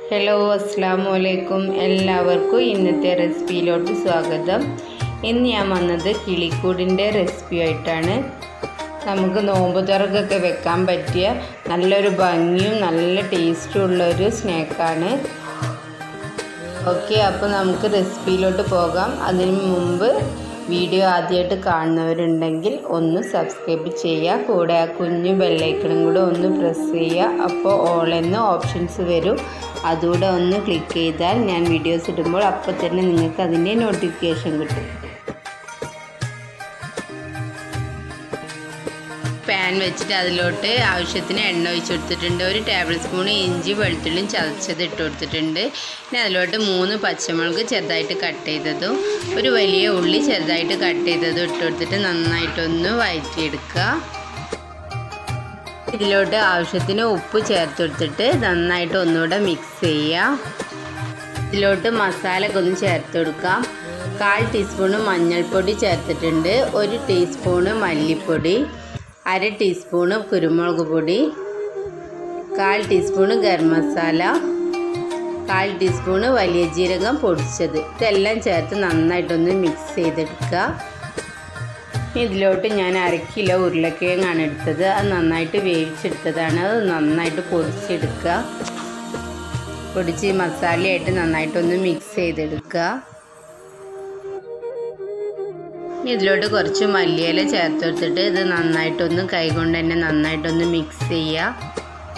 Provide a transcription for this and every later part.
hello അസ്സാം വലൈക്കും എല്ലാവർക്കും ഇന്നത്തെ റെസിപ്പിയിലോട്ട് സ്വാഗതം ഇന്ന് ഞാൻ വന്നത് കിളിക്കൂടിൻ്റെ റെസിപ്പി ആയിട്ടാണ് നമുക്ക് നോമ്പ് തുറക്കൊക്കെ വെക്കാൻ പറ്റിയ നല്ലൊരു ഭംഗിയും നല്ല ടേസ്റ്റും ഉള്ളൊരു സ്നാക്കാണ് ഓക്കെ അപ്പോൾ നമുക്ക് റെസിപ്പിയിലോട്ട് പോകാം അതിന് മുമ്പ് വീഡിയോ ആദ്യമായിട്ട് കാണുന്നവരുണ്ടെങ്കിൽ ഒന്ന് സബ്സ്ക്രൈബ് ചെയ്യുക കൂടെ ആ കുഞ്ഞു ബെല്ലൈക്കണും കൂടെ ഒന്ന് പ്രസ് ചെയ്യുക അപ്പോൾ ഓൾ എന്ന ഓപ്ഷൻസ് വരും അതുകൂടെ ഒന്ന് ക്ലിക്ക് ചെയ്താൽ ഞാൻ വീഡിയോസ് ഇടുമ്പോൾ അപ്പോൾ തന്നെ നിങ്ങൾക്ക് അതിൻ്റെ നോട്ടിഫിക്കേഷൻ കിട്ടും പാൻ വെച്ചിട്ട് അതിലോട്ട് ആവശ്യത്തിന് എണ്ണ ഒഴിച്ച് കൊടുത്തിട്ടുണ്ട് ഒരു ടേബിൾ സ്പൂൺ ഇഞ്ചി വെളുത്തുള്ളിയും ചതച്ചത് ഇട്ട് കൊടുത്തിട്ടുണ്ട് പിന്നെ അതിലോട്ട് മൂന്ന് പച്ചമുളക് ചെറുതായിട്ട് കട്ട് ചെയ്തതും ഒരു വലിയ ഉള്ളി ചെറുതായിട്ട് കട്ട് ചെയ്തതും ഇട്ട് കൊടുത്തിട്ട് നന്നായിട്ടൊന്ന് വഴറ്റിയെടുക്കുക ഇതിലോട്ട് ആവശ്യത്തിന് ഉപ്പ് ചേർത്ത് കൊടുത്തിട്ട് നന്നായിട്ട് ഒന്നുകൂടെ മിക്സ് ചെയ്യുക ഇതിലോട്ട് മസാലയൊക്കെ ഒന്ന് ചേർത്ത് കൊടുക്കാം കാൽ ടീസ്പൂണ് മഞ്ഞൾപ്പൊടി ചേർത്തിട്ടുണ്ട് ഒരു ടീസ്പൂണ് മല്ലിപ്പൊടി അര ടീസ്പൂണ് കുരുമുളക് പൊടി കാൽ ടീസ്പൂണ് ഗരം മസാല കാൽ ടീസ്പൂണ് വലിയ ജീരകം പൊടിച്ചത് ഇതെല്ലാം ചേർത്ത് നന്നായിട്ടൊന്ന് മിക്സ് ചെയ്തെടുക്കുക ഇതിലോട്ട് ഞാൻ അര കിലോ ഉരുളക്കിഴങ്ങാണ് എടുത്തത് അത് നന്നായിട്ട് വേവിച്ചെടുത്തതാണ് അത് നന്നായിട്ട് പൊടിച്ചെടുക്കുക പൊടിച്ച് മസാലയായിട്ട് നന്നായിട്ടൊന്ന് മിക്സ് ചെയ്തെടുക്കുക ഇതിലോട്ട് കുറച്ച് മല്ലിയില ചേർത്ത് കൊടുത്തിട്ട് ഇത് നന്നായിട്ടൊന്ന് കൈകൊണ്ട് തന്നെ നന്നായിട്ടൊന്ന് മിക്സ് ചെയ്യുക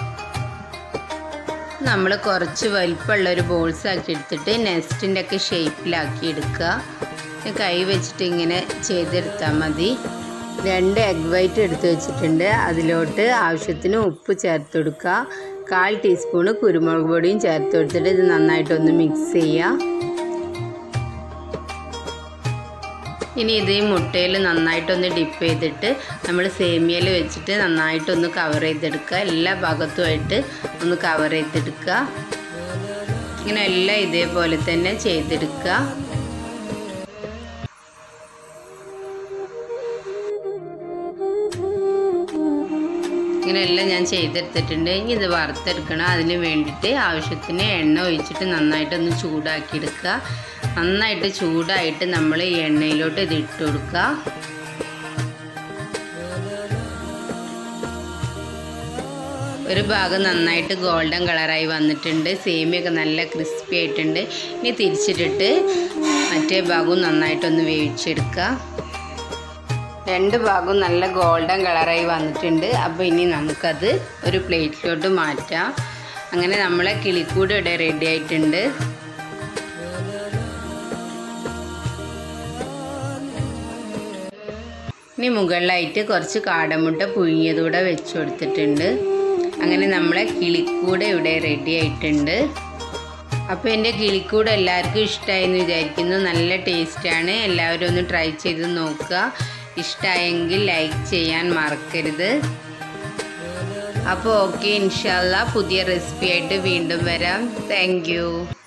നമ്മൾ കുറച്ച് വലിപ്പമുള്ള ഒരു ബോൾസ് ആക്കി എടുത്തിട്ട് നെസ്റ്റിൻ്റെ ഒക്കെ ഷേപ്പിലാക്കി എടുക്കുക കൈ വെച്ചിട്ട് ഇങ്ങനെ ചെയ്തെടുത്താൽ മതി രണ്ട് എഗ് വൈറ്റ് എടുത്ത് വെച്ചിട്ടുണ്ട് അതിലോട്ട് ആവശ്യത്തിന് ഉപ്പ് ചേർത്ത് കൊടുക്കുക കാൽ ടീസ്പൂണ് കുരുമുളക് പൊടിയും ചേർത്ത് കൊടുത്തിട്ട് ഇത് നന്നായിട്ടൊന്ന് മിക്സ് ചെയ്യുക ഇനി ഇത് ഈ മുട്ടയിൽ നന്നായിട്ടൊന്ന് ഡിപ്പ് ചെയ്തിട്ട് നമ്മൾ സേമിയയിൽ വെച്ചിട്ട് നന്നായിട്ടൊന്ന് കവർ ചെയ്തെടുക്കുക എല്ലാ ഭാഗത്തുമായിട്ട് ഒന്ന് കവർ ചെയ്തെടുക്കുക ഇങ്ങനെ എല്ലാം ഇതേപോലെ തന്നെ ചെയ്തെടുക്കുക ഇങ്ങനെയെല്ലാം ഞാൻ ചെയ്തെടുത്തിട്ടുണ്ട് ഇനി ഇത് വറുത്തെടുക്കണം അതിന് വേണ്ടിയിട്ട് ആവശ്യത്തിന് എണ്ണ ഒഴിച്ചിട്ട് നന്നായിട്ടൊന്ന് ചൂടാക്കി എടുക്കുക നന്നായിട്ട് ചൂടായിട്ട് നമ്മൾ ഈ എണ്ണയിലോട്ട് ഇത് ഇട്ട് കൊടുക്കുക ഒരു ഭാഗം നന്നായിട്ട് ഗോൾഡൻ കളറായി വന്നിട്ടുണ്ട് സേമിയൊക്കെ നല്ല ക്രിസ്പി ആയിട്ടുണ്ട് ഇനി തിരിച്ചിട്ടിട്ട് മറ്റേ ഭാഗവും നന്നായിട്ടൊന്ന് വേവിച്ചെടുക്കുക രണ്ട് ഭാഗവും നല്ല ഗോൾഡൻ കളറായി വന്നിട്ടുണ്ട് അപ്പോൾ ഇനി നമുക്കത് ഒരു പ്ലേറ്റിലോട്ട് മാറ്റാം അങ്ങനെ നമ്മളെ കിളിക്കൂട് ഇവിടെ റെഡി ആയിട്ടുണ്ട് ഇനി മുകളിലായിട്ട് കുറച്ച് കാടമുട്ട പുഴുങ്ങിയതൂടെ വെച്ച് കൊടുത്തിട്ടുണ്ട് അങ്ങനെ നമ്മളെ കിളിക്കൂട് ഇവിടെ റെഡി ആയിട്ടുണ്ട് അപ്പോൾ എൻ്റെ കിളിക്കൂട് എല്ലാവർക്കും ഇഷ്ടമായി എന്ന് വിചാരിക്കുന്നു നല്ല ടേസ്റ്റാണ് എല്ലാവരും ഒന്ന് ട്രൈ ചെയ്ത് നോക്കുക ഇഷ്ടമായെങ്കിൽ ലൈക്ക് ചെയ്യാൻ മറക്കരുത് അപ്പോൾ ഓക്കെ ഇൻഷാല്ല പുതിയ റെസിപ്പി ആയിട്ട് വീണ്ടും വരാം താങ്ക്